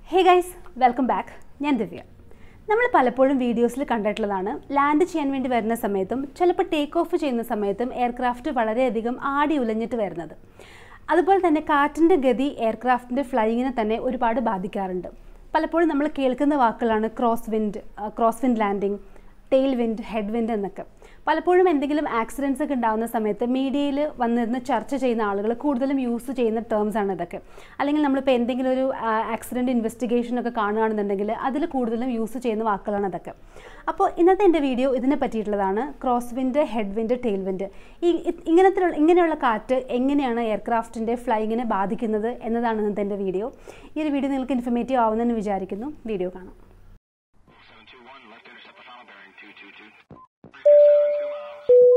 Hey guys welcome back ഞാൻ ദിവ്യ നമ്മൾ പലപ്പോഴും വീഡിയോസിൽ കണ്ടിട്ടുള്ളതാണ് ലാൻഡ് ചെയ്യാൻ വേണ്ടി വരുന്ന സമയത്തും ചിലപ്പോൾ ടേക്ക് ഓഫ് ചെയ്യുന്ന സമയത്തും എയർക്രാഫ്റ്റ് വളരെയധികം ആടി ഉലഞ്ഞിട്ട് വരുന്നത് അതുപോലെ തന്നെ കാറ്റിൻ്റെ ഗതി എയർക്രാഫ്റ്റിൻ്റെ ഫ്ലൈയിങ്ങിനെ തന്നെ ഒരുപാട് ബാധിക്കാറുണ്ട് പലപ്പോഴും നമ്മൾ കേൾക്കുന്ന വാക്കുകളാണ് cross wind cross wind landing tail wind head wind എന്നൊക്കെ പലപ്പോഴും എന്തെങ്കിലും ആക്സിഡൻസ് ഒക്കെ ഉണ്ടാകുന്ന സമയത്ത് മീഡിയയിൽ വന്നിരുന്ന് ചർച്ച ചെയ്യുന്ന ആളുകൾ കൂടുതലും യൂസ് ചെയ്യുന്ന ടേംസ് ആണ് ഇതൊക്കെ അല്ലെങ്കിൽ നമ്മളിപ്പോൾ എന്തെങ്കിലും ഒരു ആക്സിഡൻറ്റ് ഇൻവെസ്റ്റിഗേഷൻ ഒക്കെ കാണുകയാണെന്നുണ്ടെങ്കിൽ അതിൽ കൂടുതലും യൂസ് ചെയ്യുന്ന വാക്കുകളാണ് അതൊക്കെ അപ്പോൾ ഇന്നത്തെ എൻ്റെ വീഡിയോ ഇതിനെ പറ്റിയിട്ടുള്ളതാണ് cross wind head wind tail wind ഈ ഇ- ഇങ്ങനത്തെ ഇങ്ങനെയുള്ള കാറ്റ് എങ്ങനെയാണ് എയർക്രാഫ്റ്റിൻ്റെ ഫ്ലൈങ്ങിനെ ബാധിക്കുന്നത് എന്നതാണ് ഇന്നത്തെ എൻ്റെ വീഡിയോ ഈ ഒരു വീഡിയോ നിങ്ങൾക്ക് ഇൻഫർമേറ്റീവ് ആവുമെന്ന് വിചാരിക്കുന്നു വീഡിയോ കാണാം 721, left intercept the final bearing 222. 327 miles.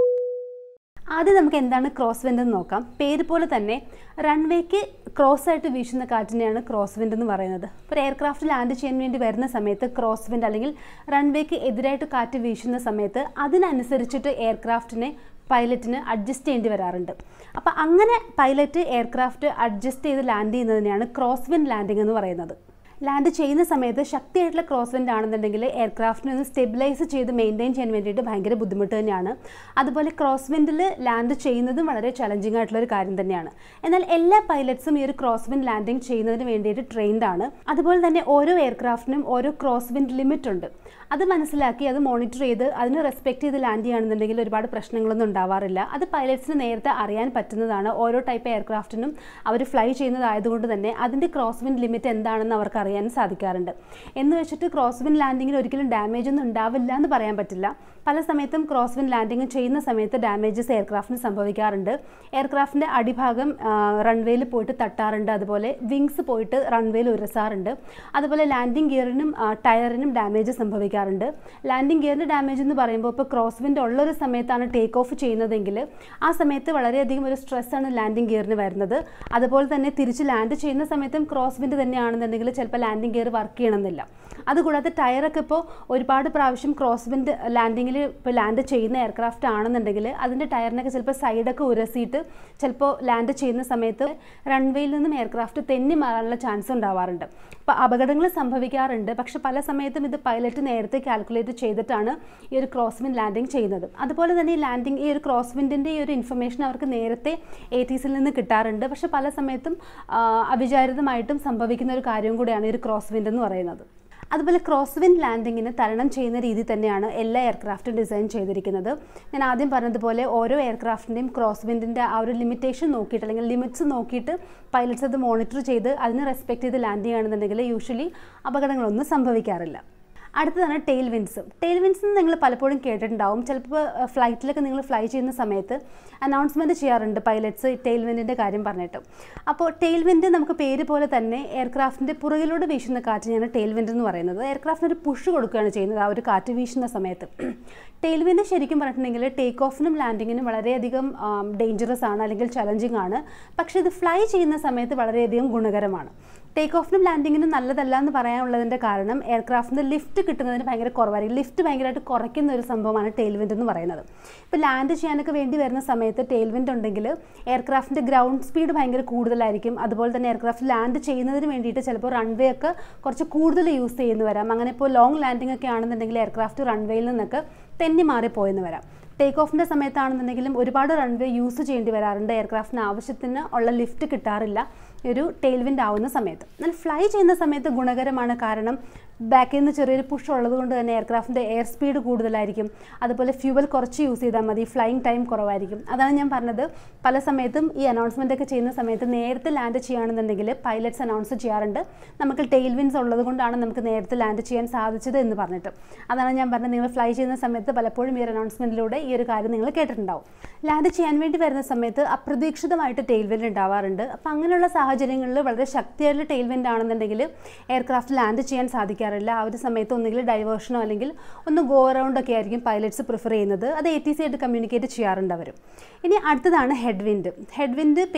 ആദ്യം നമുക്ക് എന്താണ് ക്രോസ് വിൻഡ് എന്ന് നോക്കാം പേര് പോലെ തന്നെ റൺവേക്ക് ക്രോസ് ആയിട്ട് വീശുന്ന കാറ്റിനെയാണ് ക്രോസ് വിൻഡ് എന്ന് പറയുന്നത് ഒരു എയർക്രാഫ്റ്റ് ലാൻഡ് ചെയ്യാൻ വേണ്ടി വരുന്ന സമയത്ത് ക്രോസ് വിൻഡ് അല്ലെങ്കിൽ റൺവേക്ക് എതിരായിട്ട് കാറ്റ് വീശുന്ന സമയത്ത് അതിനനുസരിച്ചിട്ട് എയർക്രാഫ്റ്റിനെ പൈലറ്റിന് അഡ്ജസ്റ്റ് ചെയ്യേണ്ടി വരാറുണ്ട് അപ്പോൾ അങ്ങനെ പൈലറ്റ് എയർക്രാഫ്റ്റ് അഡ്ജസ്റ്റ് ചെയ്ത് ലാൻഡ് ചെയ്യുന്നതിനെയാണ് ക്രോസ് വിൻഡ് ലാൻഡിംഗ് എന്ന് പറയുന്നത് ലാൻഡ് ചെയ്യുന്ന സമയത്ത് ശക്തിയായിട്ടുള്ള ക്രോസ് വിൻഡ് ആണെന്നുണ്ടെങ്കിൽ എയർക്രാഫ്റ്റിനെ ഒന്ന് സ്റ്റെബിലൈസ് ചെയ്ത് മെയിൻറ്റെയിൻ ചെയ്യാൻ വേണ്ടിയിട്ട് ഭയങ്കര ബുദ്ധിമുട്ട് തന്നെയാണ് അതുപോലെ ക്രോസ് വിൻഡിൽ ലാൻഡ് ചെയ്യുന്നതും വളരെ ചലഞ്ചിങ് ആയിട്ടുള്ള ഒരു കാര്യം തന്നെയാണ് എന്നാൽ എല്ലാ പൈലറ്റ്സും ഈ ഒരു ക്രോസ് വിൻഡ് ലാൻഡിംഗ് ചെയ്യുന്നതിന് വേണ്ടിയിട്ട് ട്രെയിൻഡ് ആണ് അതുപോലെ തന്നെ ഓരോ എയർക്രാഫ്റ്റിനും ഓരോ ക്രോസ് വിൻഡ് ലിമിറ്റ് ഉണ്ട് അത് മനസ്സിലാക്കി അത് മോണിറ്റർ ചെയ്ത് അതിന് റെസ്പെക്ട് ചെയ്ത് ലാൻഡ് ചെയ്യുകയാണെന്നുണ്ടെങ്കിൽ ഒരുപാട് പ്രശ്നങ്ങളൊന്നും ഉണ്ടാവാറില്ല അത് പൈലറ്റ്സിന് നേരത്തെ അറിയാൻ പറ്റുന്നതാണ് ഓരോ ടൈപ്പ് എയർക്രാഫ്റ്റിനും അവർ ഫ്ലൈ ചെയ്യുന്നതായതുകൊണ്ട് തന്നെ അതിൻ്റെ ക്രോസ് വിൻഡ് ലിമിറ്റ് എന്താണെന്ന് അവർക്ക് അറിയാൻ സാധിക്കാറുണ്ട് എന്ന് വെച്ചിട്ട് ക്രോസ് വിൻഡ് ലാൻഡിങ്ങിന് ഒരിക്കലും ഡാമേജ് ഒന്നും ഉണ്ടാവില്ല എന്ന് പറയാൻ പറ്റില്ല പല സമയത്തും ക്രോസ് വിൻഡ് ലാൻഡിങ് ചെയ്യുന്ന സമയത്ത് ഡാമേജസ് എയർക്രാഫ്റ്റിന് സംഭവിക്കാറുണ്ട് എയർക്രാഫ്റ്റിൻ്റെ അടിഭാഗം റൺവേയിൽ പോയിട്ട് തട്ടാറുണ്ട് അതുപോലെ വിങ്സ് പോയിട്ട് റൺവേയിൽ ഉരസാറുണ്ട് അതുപോലെ ലാൻഡിംഗ് ഗിയറിനും ടയറിനും ഡാമേജ് സംഭവിക്കാറുണ്ട് ലാൻഡിംഗ് ഗിയറിന് ഡാമേജ് എന്ന് പറയുമ്പോൾ ഇപ്പോൾ ക്രോസ് വിൻഡ് ഉള്ളൊരു സമയത്താണ് ടേക്ക് ഓഫ് ചെയ്യുന്നതെങ്കിൽ ആ സമയത്ത് വളരെയധികം ഒരു സ്ട്രെസ്സാണ് ലാൻഡിംഗ് ഗിയറിന് വരുന്നത് അതുപോലെ തന്നെ തിരിച്ച് ലാൻഡ് ചെയ്യുന്ന സമയത്തും ക്രോസ് വിൻഡ് തന്നെയാണെന്നുണ്ടെങ്കിൽ ചിലപ്പോൾ ലാൻഡിംഗ് ഗിയർ വർക്ക് ചെയ്യണമെന്നില്ല അതുകൂടാതെ ടയറൊക്കെ ഇപ്പോൾ ഒരുപാട് പ്രാവശ്യം ക്രോസ് വിൻഡ് ലാൻഡിങ്ങിൽ ഇപ്പോൾ ലാൻഡ് ചെയ്യുന്ന എയർക്രാഫ്റ്റ് ആണെന്നുണ്ടെങ്കിൽ അതിൻ്റെ ടയറിനൊക്കെ ചിലപ്പോൾ സൈഡൊക്കെ ഉരസിയിട്ട് ചിലപ്പോൾ ലാൻഡ് ചെയ്യുന്ന സമയത്ത് റൺവേയിൽ നിന്നും എയർക്രാഫ്റ്റ് തെന്നി മാറാനുള്ള ചാൻസ് ഉണ്ടാവാറുണ്ട് അപ്പോൾ അപകടങ്ങൾ സംഭവിക്കാറുണ്ട് പക്ഷെ പല സമയത്തും ഇത് പൈലറ്റ് നേരത്തെ കാൽക്കുലേറ്റ് ചെയ്തിട്ടാണ് ഈ ഒരു ക്രോസ് വിൻഡ് ലാൻഡിങ് ചെയ്യുന്നത് അതുപോലെ തന്നെ ഈ ലാൻഡിങ് ഈ ഒരു ക്രോസ് വിൻഡിൻ്റെ ഈ ഒരു ഇൻഫർമേഷൻ അവർക്ക് നേരത്തെ എ ടി സിയിൽ നിന്ന് കിട്ടാറുണ്ട് പക്ഷെ പല സമയത്തും ആ, അവിചാരിതമായിട്ടും സംഭവിക്കുന്ന ഒരു കാര്യം കൂടിയാണ് ഈ ഒരു ക്രോസ് വിൻഡ് എന്ന് പറയുന്നത് അതുപോലെ ക്രോസ് വിൻഡ് ലാൻഡിങ്ങിന് തരണം ചെയ്യുന്ന രീതി തന്നെയാണ് എല്ലാ എയർക്രാഫ്റ്റും ഡിസൈൻ ചെയ്തിരിക്കുന്നത് ഞാൻ ആദ്യം പറഞ്ഞതുപോലെ ഓരോ എയർക്രാഫ്റ്റിൻ്റെയും ക്രോസ് വിൻഡിൻ്റെ ആ ഒരു ലിമിറ്റേഷൻ നോക്കിയിട്ട് അല്ലെങ്കിൽ ലിമിറ്റ്സ് നോക്കിയിട്ട് പൈലറ്റ്സ് അത് മോണിറ്റർ ചെയ്ത് അതിന് റെസ്പെക്ട് ചെയ്ത് ലാൻഡ് ചെയ്യുകയാണെന്നുണ്ടെങ്കിൽ യൂഷ്വലി അപകടങ്ങളൊന്നും സംഭവിക്കാറില്ല അടുത്തതാണ് ടെയിൽ വിൻസ് ടെയിൽ വിൻസ് നിങ്ങൾ പലപ്പോഴും കേട്ടിട്ടുണ്ടാവും ചിലപ്പോൾ ഫ്ലൈറ്റിലൊക്കെ നിങ്ങൾ ഫ്ലൈ ചെയ്യുന്ന സമയത്ത് അനൗൺസ്മെൻറ്റ് ചെയ്യാറുണ്ട് പൈലറ്റ്സ് ടെയിൽ വിൻഡിൻ്റെ കാര്യം പറഞ്ഞിട്ട് അപ്പോൾ ടെയിൽ വിൻഡ് നമുക്ക് പേര് പോലെ തന്നെ എയർക്രാഫ്റ്റിൻ്റെ പുറകിലൂടെ വീശുന്ന കാറ്റിനെയാണ് ടെയിൽ വിൻഡ് എന്ന് പറയുന്നത് എയർക്രാഫ്റ്റിന് ഒരു പുഷ് കൊടുക്കുകയാണ് ചെയ്യുന്നത് ആ ഒരു കാറ്റ് വീശുന്ന സമയത്ത് ടെയിൽ വിൻഡ് ശരിക്കും പറഞ്ഞിട്ടുണ്ടെങ്കിൽ ടേക്ക് ഓഫിനും ലാൻഡിങ്ങിനും വളരെയധികം ഡേഞ്ചറസ് ആണ് അല്ലെങ്കിൽ ചലഞ്ചിങ് ആണ് പക്ഷേ ഇത് ഫ്ലൈ ചെയ്യുന്ന സമയത്ത് വളരെയധികം ഗുണകരമാണ് ടേക്ക് ഓഫിനും ലാൻഡിങ്ങിനും നല്ലതല്ല എന്ന് പറയാനുള്ളതിൻ്റെ കാരണം എയർക്രാഫ്റ്റിൻ്റെ ലിഫ്റ്റ് കിട്ടുന്നതിന് ഭയങ്കര കുറവായിരിക്കും ലിഫ്റ്റ് ഭയങ്കരമായിട്ട് കുറയ്ക്കുന്ന ഒരു സംഭവമാണ് ടെയിൽ വിൻഡ് എന്ന് പറയുന്നത് ഇപ്പോൾ ലാൻഡ് ചെയ്യാനൊക്കെ വേണ്ടി വരുന്ന സമയത്ത് ടെയിൽ വിൻഡ് ഉണ്ടെങ്കിൽ എയർക്രാഫ്റ്റിൻ്റെ ഗ്രൗണ്ട് സ്പീഡ് ഭയങ്കര കൂടുതലായിരിക്കും അതുപോലെ തന്നെ എയർക്രാഫ്റ്റ് ലാൻഡ് ചെയ്യുന്നതിന് വേണ്ടിയിട്ട് ചിലപ്പോൾ റൺവേ ഒക്കെ കുറച്ച് കൂടുതൽ യൂസ് ചെയ്യുന്നു വരാം അങ്ങനെ ഇപ്പോൾ ലോങ് ലാൻഡിംഗ് ഒക്കെ ആണെന്നുണ്ടെങ്കിൽ എയർക്രാഫ്റ്റ് റൺവേയിൽ നിന്നൊക്കെ തെന്നി മാറിപ്പോയെന്ന് വരാം ടേക്ക് ഓഫിൻ്റെ സമയത്താണെന്നുണ്ടെങ്കിലും ഒരുപാട് റൺവേ യൂസ് ചെയ്യേണ്ടി വരാറുണ്ട് എയർക്രാഫ്റ്റിന് ആവശ്യത്തിന് ഉള്ള ലിഫ്റ്റ് കിട്ടാറില്ല ഈ ഒരു ടെയിൽ വിൻഡ് ആവുന്ന സമയത്ത് എന്നാൽ ഫ്ലൈ ചെയ്യുന്ന സമയത്ത് ഗുണകരമാണ് കാരണം ബാക്കിൽ നിന്ന് ചെറിയൊരു പുഷ് ഉള്ളത് കൊണ്ട് തന്നെ എയർക്രാഫ്റ്റിൻ്റെ എയർ സ്പീഡ് കൂടുതലായിരിക്കും അതുപോലെ ഫ്യൂവൽ കുറച്ച് യൂസ് ചെയ്താൽ മതി ഫ്ലൈയിങ് ടൈം കുറവായിരിക്കും അതാണ് ഞാൻ പറഞ്ഞത് പല സമയത്തും ഈ അനൗൺസ്മെൻ്റ് ഒക്കെ ചെയ്യുന്ന സമയത്ത് നേരത്തെ ലാൻഡ് ചെയ്യുകയാണെന്നുണ്ടെങ്കിൽ പൈലറ്റ്സ് അനൗൺസ് ചെയ്യാറുണ്ട് നമുക്ക് ടെയിൽ വിൻസ് ഉള്ളത് കൊണ്ടാണ് നമുക്ക് നേരത്തെ ലാൻഡ് ചെയ്യാൻ സാധിച്ചത് എന്ന് പറഞ്ഞിട്ട് അതാണ് ഞാൻ പറഞ്ഞത് നിങ്ങൾ ഫ്ലൈ ചെയ്യുന്ന സമയത്ത് പലപ്പോഴും ഈ ഒരു അനൗൺസ്മെൻറ്റിലൂടെ ഈ ഒരു കാര്യം നിങ്ങൾ കേട്ടിട്ടുണ്ടാവും ലാൻഡ് ചെയ്യാൻ വേണ്ടി വരുന്ന സമയത്ത് അപ്രതീക്ഷിതമായിട്ട് ടെയിൽ വിൻഡ് ഉണ്ടാവാറുണ്ട് അപ്പോൾ അങ്ങനെയുള്ള സാഹചര്യങ്ങളിൽ വളരെ ശക്തിയായിട്ടുള്ള ടെയിൽ വിൻഡ് ആണെന്നുണ്ടെങ്കിൽ എയർക്രാഫ്റ്റ് ലാൻഡ് ചെയ്യാൻ സാധിക്കാറില്ല ആ ഒരു സമയത്ത് ഒന്നുകിൽ ഡൈവേർഷനോ അല്ലെങ്കിൽ ഒന്ന് ഗോ അറൗണ്ട് ഒക്കെ ആയിരിക്കും പൈലറ്റ്സ് പ്രിഫർ ചെയ്യുന്നത് അത് എ ടി സി ആയിട്ട് കമ്മ്യൂണിക്കേറ്റ് ചെയ്യാറുണ്ട് അവർ ഇനി അടുത്തതാണ് ഹെഡ് വിൻഡ് ഹെഡ് വിൻഡ് പേര്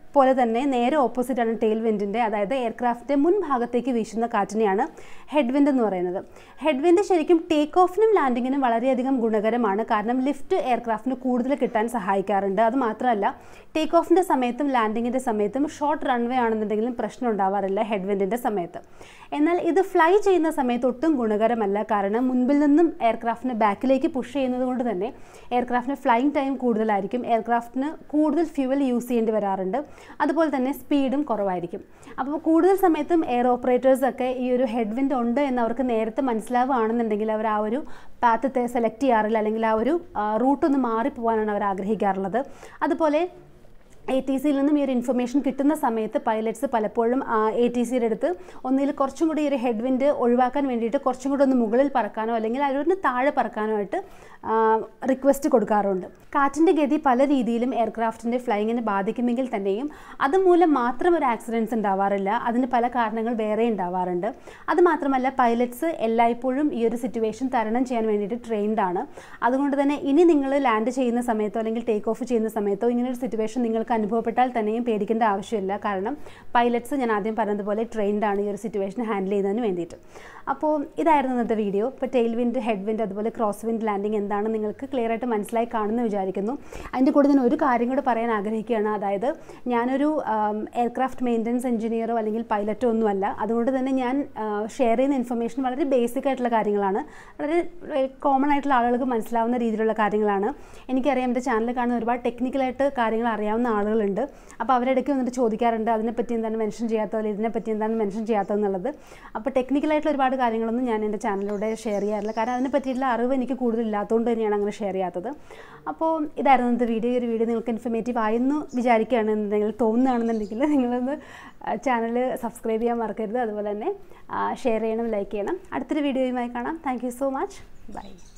പോലെ തന്നെ നേരെ ഓപ്പോസിറ്റ് ആണ് ടെയിൽ വിൻഡിൻ്റെ അതായത് എയർക്രാഫ്റ്റിൻ്റെ മുൻഭാഗത്തേക്ക് വീശുന്ന കാറ്റിനെയാണ് ഹെഡ് വിൻഡ് എന്ന് പറയുന്നത് ഹെഡ് വിൻഡ് ശരിക്കും ടേക്ക് ഓഫിനും ലാൻഡിങ്ങിനും വളരെയധികം ഗുണകരമാണ് കാരണം ലിഫ്റ്റ് എയർക്രാഫ്റ്റിന് കൂടുതൽ കിട്ടാൻ സഹായിക്കാറുണ്ട് അത് മാത്രമല്ല ടേക്ക് ഓഫിൻ്റെ സമയത്തും ലാൻഡിങ്ങിൻ്റെ സമയത്തും ഷോർട്ട് റൺവേ ആണെന്നുണ്ടെങ്കിലും പ്രശ്നം ഉണ്ടാവാറില്ല ഹെഡ് വിൻഡിൻ്റെ സമയത്ത് എന്നാൽ ഇത് ഫ്ലൈ ചെയ്യുന്ന സമയത്ത് ഒട്ടും ഗുണകരമല്ല കാരണം മുൻപിൽ നിന്നും എയർക്രാഫ്റ്റിനെ ബാക്കിലേക്ക് പുഷ് ചെയ്യുന്നത് കൊണ്ട് തന്നെ എയർക്രാഫ്റ്റിന് ഫ്ലൈയിങ് ടൈം കൂടുതലായിരിക്കും എയർക്രാഫ്റ്റിന് കൂടുതൽ ഫ്യൂവൽ യൂസ് ചെയ്യേണ്ടി വരാറുണ്ട് അതുപോലെ തന്നെ സ്പീഡും കുറവായിരിക്കും അപ്പോൾ കൂടുതൽ സമയത്തും എയർ ഓപ്പറേറ്റേഴ്സ് ഒക്കെ ഈ ഒരു ഹെഡ് വിൻഡ് ഉണ്ട് എന്ന് അവർക്ക് നേരത്തെ മനസ്സിലാവുകയാണെന്നുണ്ടെങ്കിൽ അവർ ആ ഒരു പാത്ത് സെലക്ട് ചെയ്യാറില്ല അല്ലെങ്കിൽ ആ ഒരു റൂട്ട് ഒന്ന് മാറിപ്പോകാനാണ് അവർ ആഗ്രഹിക്കാറുള്ളത് അതുപോലെ എ ടി സിയിൽ നിന്നും ഈ ഒരു ഇൻഫർമേഷൻ കിട്ടുന്ന സമയത്ത് പൈലറ്റ്സ് പലപ്പോഴും എ ടി സിയുടെ അടുത്ത് ഒന്നിൽ കുറച്ചും കൂടി ഈ ഒരു ഹെഡ് വിൻഡ് ഒഴിവാക്കാൻ വേണ്ടിയിട്ട് കുറച്ചും കൂടി ഒന്ന് മുകളിൽ പറക്കാനോ അല്ലെങ്കിൽ അതിന് താഴെ പറക്കാനോ ആയിട്ട് റിക്വസ്റ്റ് കൊടുക്കാറുണ്ട് കാറ്റിൻ്റെ ഗതി പല രീതിയിലും എയർക്രാഫ്റ്റിൻ്റെ ഫ്ലൈങ്ങിനെ ബാധിക്കുമെങ്കിൽ തന്നെയും അതുമൂലം മാത്രം ഒരു ആക്സിഡൻസ് ഉണ്ടാവാറില്ല അതിന് പല കാരണങ്ങൾ വേറെ ഉണ്ടാവാറുണ്ട് അത് മാത്രമല്ല പൈലറ്റ്സ് എല്ലായ്പ്പോഴും ഈ ഒരു സിറ്റുവേഷൻ തരണം ചെയ്യാൻ വേണ്ടിയിട്ട് ട്രെയിൻഡ് ആണ് അതുകൊണ്ട് തന്നെ ഇനി നിങ്ങൾ ലാൻഡ് ചെയ്യുന്ന സമയത്തോ അല്ലെങ്കിൽ ടേക്ക് ഓഫ് ചെയ്യുന്ന സമയത്തോ ഇങ്ങനെ ഒരു സിറ്റുവേഷൻ നിങ്ങൾക്ക് അനുഭവപ്പെട്ടാൽ തന്നെയും പേടിക്കേണ്ട ആവശ്യമില്ല കാരണം പൈലറ്റ്സ് ഞാൻ ആദ്യം പറഞ്ഞതുപോലെ ട്രെയിൻഡ് ആണ് ഈ ഒരു സിറ്റുവേഷൻ ഹാൻഡിൽ ചെയ്യുന്നതിന് വേണ്ടിയിട്ട് അപ്പോൾ ഇതായിരുന്നു ഇന്നത്തെ വീഡിയോ ഇപ്പോൾ ടെയിൽ വിൻഡ് ഹെഡ് വിൻഡ് അതുപോലെ ക്രോസ് വിൻഡ് ലാൻഡിങ് എന്താണെന്ന് നിങ്ങൾക്ക് ക്ലിയർ ആയിട്ട് മനസ്സിലായി കാണുമെന്ന് വിചാരിക്കുന്നു അതിൻ്റെ കൂടെ ഞാൻ ഒരു കാര്യം കൂടെ പറയാൻ ആഗ്രഹിക്കുകയാണ് അതായത് ഞാനൊരു എയർക്രാഫ്റ്റ് മെയിൻ്റനൻസ് എഞ്ചിനീയറോ അല്ലെങ്കിൽ പൈലറ്റോ ഒന്നുമല്ല അതുകൊണ്ട് തന്നെ ഞാൻ ഷെയർ ചെയ്യുന്ന ഇൻഫർമേഷൻ വളരെ ബേസിക് ആയിട്ടുള്ള കാര്യങ്ങളാണ് വളരെ കോമൺ ആയിട്ടുള്ള ആളുകൾക്ക് മനസ്സിലാവുന്ന രീതിയിലുള്ള കാര്യങ്ങളാണ് എനിക്കറിയാം എൻ്റെ ചാനൽ കാണുന്ന ഒരുപാട് ടെക്നിക്കലായിട്ട് കാര്യങ്ങൾ അറിയാവുന്ന ആളുകളുണ്ട് അപ്പോൾ അവരിടയ്ക്ക് വന്നിട്ട് ചോദിക്കാറുണ്ട് അതിനെപ്പറ്റി എന്താണ് മെൻഷൻ ചെയ്യാത്തത് അല്ലെങ്കിൽ ഇതിനെപ്പറ്റി എന്താണ് മെൻഷൻ ചെയ്യാത്തതെന്നുള്ളത് അപ്പോൾ ടെക്നിക്കലായിട്ടുള്ള ഒരുപാട് കാര്യങ്ങളൊന്നും ഞാൻ എൻ്റെ ചാനലിലൂടെ ഷെയർ ചെയ്യാറില്ല കാരണം അതിനെ പറ്റിയിട്ടുള്ള അറിവ് എനിക്ക് കൂടുതൽ ഇല്ലാത്തതുകൊണ്ട് തന്നെയാണ് അങ്ങനെ ഷെയർ ചെയ്യാത്തത് അപ്പോൾ ഇതായിരുന്നു ഇന്നത്തെ വീഡിയോ ഈ ഒരു വീഡിയോ നിങ്ങൾക്ക് ഇൻഫർമേറ്റീവ് ആയെന്ന് വിചാരിക്കുകയാണെന്നുണ്ടെങ്കിൽ തോന്നുകയാണെന്നുണ്ടെങ്കിൽ നിങ്ങളൊന്ന് ചാനൽ സബ്സ്ക്രൈബ് ചെയ്യാൻ മറക്കരുത് അതുപോലെ തന്നെ ഷെയർ ചെയ്യണം ലൈക്ക് ചെയ്യണം അടുത്തൊരു വീഡിയോയുമായി കാണാം thank you so much by